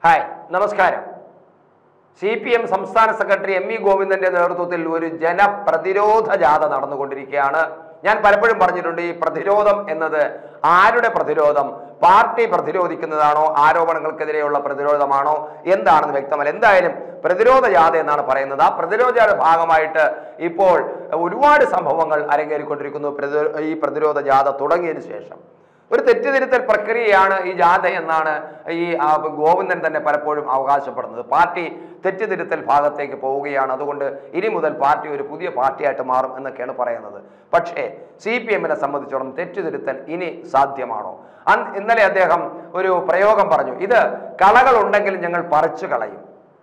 hi നമസ്കാരം C P M സംസ്ഥാന secretary M V ഗോവിന്ദന്റെ നേതൃത്വത്തിൽ ഒരു ജനപ്രതിരോധ ജാഥ നടന്നുകൊണ്ടിരിക്കുകയാണ് ഞാൻ പലപ്പോഴും പറഞ്ഞിട്ടുണ്ട് ഈ പ്രതിരോധം എന്നത് ആരുടെ പ്രതിരോധം പാർട്ടി പ്രതിരോധിക്കുന്നതാണോ ആരോപണങ്ങൾക്കെതിരെയുള്ള പ്രതിരോധമാണോ എന്താണെന്ന് വ്യക്തമല്ല എന്തായാലും പ്രതിരോധ ജാഥ എന്നാണ് പറയുന്നത് ആ പ്രതിരോധ ജാഥയുടെ ഭാഗമായിട്ട് ഇപ്പോൾ ഒരുപാട് സംഭവങ്ങൾ അരങ്ങേറിക്കൊണ്ടിരിക്കുന്നു പ്രതിരോ- ഈ പ്രതിരോധ ജാഥ തുടങ്ങിയതിനു ശേഷം ഒരു തെറ്റിതിരുത്തൽ പ്രക്രിയയാണ് ഈ ജാഥ എന്നാണ് ഈ ആ, ഗോവിന്ദൻ തന്നെ പലപ്പോഴും അവകാശപ്പെടുന്നത് പാർട്ടി തെറ്റിതിരുത്തൽ ഭാഗത്തേക്ക് പോവുകയാണ് അതുകൊണ്ട് ഇനി മുതൽ പാർട്ടി ഒരു പുതിയ പാർട്ടിയായിട്ട് മാറും എന്നൊക്കെയാണ് പറയുന്നത് പക്ഷേ സി പി എമ്മിനെ സംബന്ധിച്ചോളം തെറ്റിതിരുത്തൽ ഇനി സാധ്യമാണോ അന്ന് ഇന്നലെ അദ്ദേഹം ഒരു പ്രയോഗം പറഞ്ഞു ഇത് കളകൾ ഉണ്ടെങ്കിൽ ഞങ്ങൾ പറിച്ചു കളയും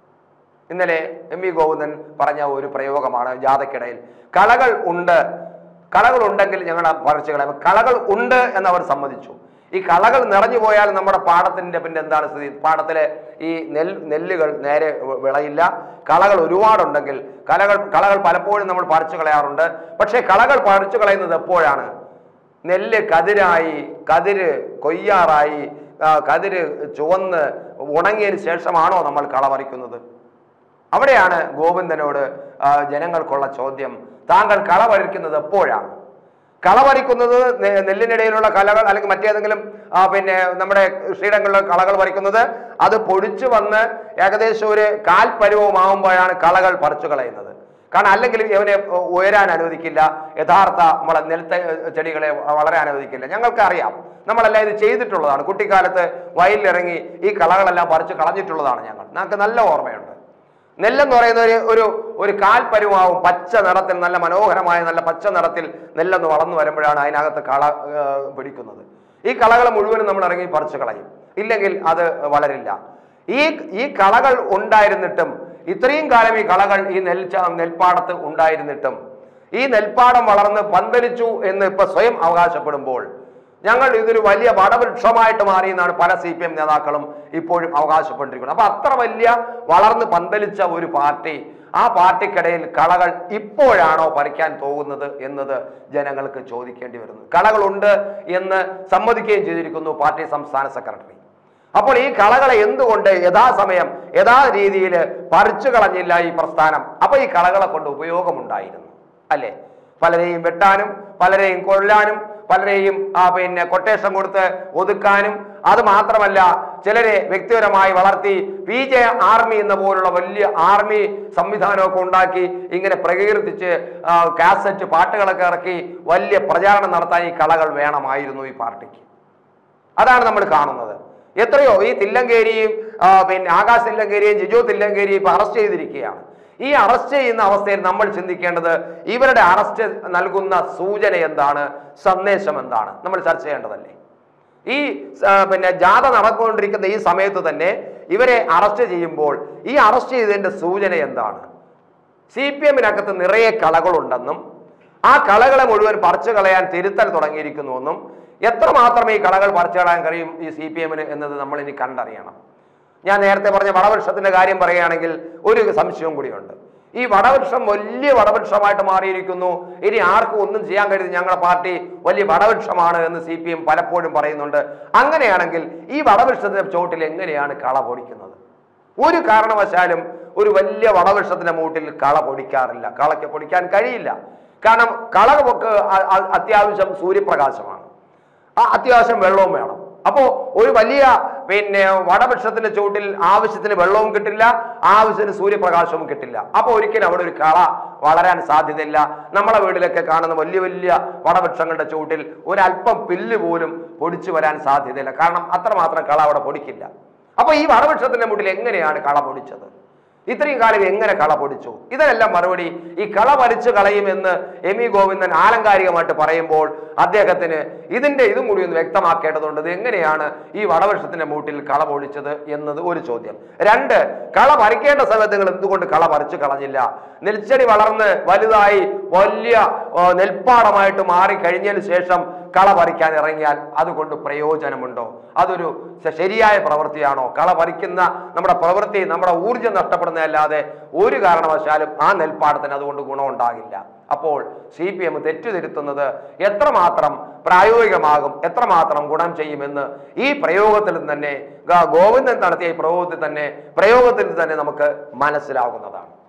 ഇന്നലെ എം വി ഗോവിന്ദൻ പറഞ്ഞ ഒരു പ്രയോഗമാണ് ജാഥയ്ക്കിടയിൽ കളകൾ ഉണ്ട് കളകൾ ഉണ്ടെങ്കിൽ ഞങ്ങൾ പറിച്ചു കളയും കളകൾ ഉണ്ട് എന്ന് അവർ സമ്മതിച്ചു ഈ കളകൾ നിറഞ്ഞു പോയാൽ നമ്മുടെ പാടത്തിന്റെ പിന്നെ എന്താണ് സ്ഥിതി പാടത്തിലെ ഈ നെൽ നെല്ലുകൾ നേരെ വി- വിളയില്ല കളകൾ ഒരുപാടുണ്ടെങ്കിൽ കളകൾ കളകൾ പലപ്പോഴും നമ്മൾ പറിച്ചു കളയാറുണ്ട് പക്ഷേ കളകൾ പറിച്ചു കളയുന്നത് എപ്പോഴാണ് നെല്ല് കതിരായി കതിര് കൊയ്യാറായി ആ, കതിര് ചുവന്ന് ഉണങ്ങിയതിന് ശേഷമാണോ നമ്മൾ കള പറിക്കുന്നത് അവിടെയാണ് ഗോവിന്ദനോട് ആ, ജനങ്ങൾക്കുള്ള ചോദ്യം താങ്കൾ കള പറിക്കുന്നത് എപ്പോഴാണ് കള പറിക്കുന്നത് നെ- നെല്ലിനിടയിലുള്ള കലകൾ അല്ലെങ്കിൽ മറ്റേതെങ്കിലും ആ, പിന്നെ നമ്മുടെ കൃഷിയിടങ്ങളിലെ കളകൾ പറിക്കുന്നത് അത് പൊടിച്ചു വന്ന് ഏകദേശം ഒരു കാൽ പരുവമാകുമ്പോഴാണ് കളകൾ പറിച്ചു കളയുന്നത് കാരണം അല്ലെങ്കിൽ ഇവനെ ഉയരാൻ അനുവദിക്കില്ല യഥാർത്ഥ നമ്മളെ നെൽത്ത ചെടികളെ വളരാൻ അനുവദിക്കില്ല ഞങ്ങൾക്ക് അറിയാം നമ്മളെല്ലാം ഇത് ചെയ്തിട്ടുള്ളതാണ് കുട്ടിക്കാലത്ത് വയലിലിറങ്ങി ഈ കളകളെല്ലാം പറിച്ച് കളഞ്ഞിട്ടുള്ളതാണ് ഞങ്ങൾ ഞങ്ങൾക്ക് നല്ല ഓർമ്മയുണ്ട് നെല്ലെന്ന് പറയുന്ന ഒരു ഒരു ഒരു കാൽപ്പരുവാവും പച്ച നിറത്തിൽ നല്ല മനോഹരമായ നല്ല പച്ച നിറത്തിൽ നെല്ലെന്ന് വളർന്നു വരുമ്പോഴാണ് അതിനകത്ത് കള ആ, പിടിക്കുന്നത് ഈ കളകൾ മുഴുവനും നമ്മൾ ഇറങ്ങി പറിച്ചു കളയും ഇല്ലെങ്കിൽ അത് വളരില്ല ഈ ഈ കളകൾ ഉണ്ടായിരുന്നിട്ടും ഇത്രയും കാലം ഈ കളകൾ ഈ നെൽച്ച നെൽപ്പാടത്ത് ഉണ്ടായിരുന്നിട്ടും ഈ നെൽപ്പാടം വളർന്ന് പന്തലിച്ചു എന്ന് ഇപ്പൊ സ്വയം അവകാശപ്പെടുമ്പോൾ ഞങ്ങൾ ഇതൊരു വലിയ വടവൃക്ഷമായിട്ട് മാറി എന്നാണ് പല സി പി എം നേതാക്കളും ഇപ്പോഴും അവകാശപ്പെട്ടിരിക്കുന്നത് അപ്പൊ അത്ര വലിയ വളർന്ന് പന്തലിച്ച ഒരു പാർട്ടി ആ പാർട്ടിക്കിടയിൽ കളകൾ ഇപ്പോഴാണോ പറിക്കാൻ പോകുന്നത് എന്നത് ജനങ്ങൾക്ക് ചോദിക്കേണ്ടി വരുന്നു കളകളുണ്ട് എന്ന് സമ്മതിക്കുകയും ചെയ്തിരിക്കുന്നു പാർട്ടി സംസ്ഥാന സെക്രട്ടറി അപ്പോൾ ഈ കളകളെ എന്തുകൊണ്ട് യഥാസമയം യഥാ രീതിയിൽ പറിച്ചു കളഞ്ഞില്ല ഈ പ്രസ്ഥാനം അപ്പൊ ഈ കളകളെ കൊണ്ട് ഉപയോഗമുണ്ടായിരുന്നു അല്ലേ പലരെയും വെട്ടാനും പലരെയും കൊല്ലാനും പലരെയും ആ പിന്നെ കൊട്ടേഷൻ കൊടുത്ത് ഒതുക്കാനും അത് മാത്രമല്ല ചിലരെ വ്യക്തിപരമായി വളർത്തി പി ജെ ആർമി എന്ന പോലുള്ള വലിയ ആർമി സംവിധാനമൊക്കെ ഉണ്ടാക്കി ഇങ്ങനെ പ്രകീർത്തിച്ച് ആ, കാസറ്റ് പാട്ടുകളൊക്കെ ഇറക്കി വലിയ പ്രചാരണം നടത്താൻ ഈ കളകൾ വേണമായിരുന്നു ഈ പാർട്ടിക്ക് അതാണ് നമ്മൾ കാണുന്നത് എത്രയോ ഈ തില്ലങ്കേരിയും ആ, പിന്നെ ആകാശ് തില്ലങ്കേരിയും ജിജോ തില്ലങ്കേരിയും ഇപ്പൊ അറസ്റ്റ് ചെയ്തിരിക്കുകയാണ് ഈ അറസ്റ്റ് ചെയ്യുന്ന അവസ്ഥയിൽ നമ്മൾ ചിന്തിക്കേണ്ടത് ഇവരുടെ അറസ്റ്റ് നൽകുന്ന സൂചന എന്താണ് സന്ദേശം എന്താണ് നമ്മൾ ചർച്ച ചെയ്യേണ്ടതല്ലേ ഈ ആ, പിന്നെ ജാഥ നടന്നുകൊണ്ടിരിക്കുന്ന ഈ സമയത്ത് തന്നെ ഇവരെ അറസ്റ്റ് ചെയ്യുമ്പോൾ ഈ അറസ്റ്റ് ചെയ്തതിന്റെ സൂചന എന്താണ് സി പി എമ്മിനകത്ത് നിറയെ കളകളുണ്ടെന്നും ആ കളകളെ മുഴുവൻ പറിച്ചു കളയാൻ തിരുത്തൽ തുടങ്ങിയിരിക്കുന്നുവെന്നും എത്രമാത്രം ഈ കളകൾ പറിച്ചു കളയാൻ കഴിയും ഈ സി പി എമ്മിന് എന്നത് നമ്മൾ ഇനി കണ്ടറിയണം ഞാൻ നേരത്തെ പറഞ്ഞ വടവൃക്ഷത്തിന്റെ കാര്യം പറയുകയാണെങ്കിൽ ഒരു സംശയവും കൂടിയുണ്ട് ഈ വടവൃക്ഷം വലിയ വടവൃക്ഷമായിട്ട് മാറിയിരിക്കുന്നു ഇനി ആർക്കും ഒന്നും ചെയ്യാൻ കഴിയുന്നത് ഞങ്ങളുടെ പാർട്ടി വലിയ വടവൃക്ഷമാണ് എന്ന് സി പി എം പലപ്പോഴും പറയുന്നുണ്ട് അങ്ങനെയാണെങ്കിൽ ഈ വടവൃക്ഷത്തിന്റെ ചോട്ടിൽ എങ്ങനെയാണ് കള പൊടിക്കുന്നത് ഒരു കാരണവശാലും ഒരു വലിയ വടവൃക്ഷത്തിന്റെ മൂട്ടിൽ കള പൊടിക്കാറില്ല കളയ്ക്ക് പൊടിക്കാൻ കഴിയില്ല കാരണം കള നമുക്ക് അ- അ- അത്യാവശ്യം സൂര്യപ്രകാശമാണ് ആ അത്യാവശ്യം വെള്ളവും വേണം അപ്പോ ഒരു വലിയ പിന്നെ വടവൃക്ഷത്തിന്റെ ചുവട്ടിൽ ആവശ്യത്തിന് വെള്ളവും കിട്ടില്ല ആവശ്യത്തിന് സൂര്യപ്രകാശവും കിട്ടില്ല അപ്പൊ ഒരിക്കലും അവിടെ ഒരു കള വളരാൻ സാധ്യതയില്ല നമ്മളെ വീട്ടിലൊക്കെ കാണുന്ന വലിയ വലിയ വടവൃക്ഷങ്ങളുടെ ചുവട്ടിൽ ഒരല്പം പില്ല് പോലും പൊടിച്ചു വരാൻ സാധ്യതയില്ല കാരണം അത്രമാത്രം കള അവിടെ പൊടിക്കില്ല അപ്പൊ ഈ വടവൃക്ഷത്തിന്റെ മുട്ടിൽ എങ്ങനെയാണ് കള പൊടിച്ചത് ഇത്രയും കാലം എങ്ങനെ കള പൊടിച്ചു ഇതിനെല്ലാം മറുപടി ഈ കള വലിച്ചു കളയുമെന്ന് എം ഇ ഗോവിന്ദൻ ആലങ്കാരികമായിട്ട് പറയുമ്പോൾ അദ്ദേഹത്തിന് ഇതിന്റെ ഇതും കൂടി ഒന്ന് വ്യക്തമാക്കേണ്ടതുണ്ട് ഇത് എങ്ങനെയാണ് ഈ വടവൃക്ഷത്തിന്റെ മൂട്ടിൽ കള പൊടിച്ചത് എന്നത് ഒരു ചോദ്യം രണ്ട് കള പറിക്കേണ്ട സമയത്ത് നിങ്ങൾ എന്തുകൊണ്ട് കള പറിച്ചു കളഞ്ഞില്ല നെൽച്ചെടി വളർന്ന് വലുതായി വലിയ ആ, നെൽപ്പാടമായിട്ട് മാറി കഴിഞ്ഞതിന് ശേഷം കള പറിക്കാൻ ഇറങ്ങിയാൽ അതുകൊണ്ട് പ്രയോജനമുണ്ടോ അതൊരു ശ- ശരിയായ പ്രവൃത്തിയാണോ കള പറിക്കുന്ന നമ്മുടെ പ്രവൃത്തി നമ്മുടെ ഊർജ്ജം നഷ്ടപ്പെടുന്നതല്ലാതെ ഒരു കാരണവശാലും ആ നെൽപ്പാടത്തിന് അതുകൊണ്ട് ഗുണമുണ്ടാകില്ല അപ്പോൾ സി പി എം തെറ്റുതിരുത്തുന്നത് എത്രമാത്രം പ്രായോഗികമാകും എത്രമാത്രം ഗുണം ചെയ്യുമെന്ന് ഈ പ്രയോഗത്തിൽ തന്നെ ഗ- ഗോവിന്ദൻ നടത്തിയ ഈ പ്രയോഗത്തിൽ തന്നെ പ്രയോഗത്തിൽ തന്നെ നമുക്ക് മനസ്സിലാകുന്നതാണ്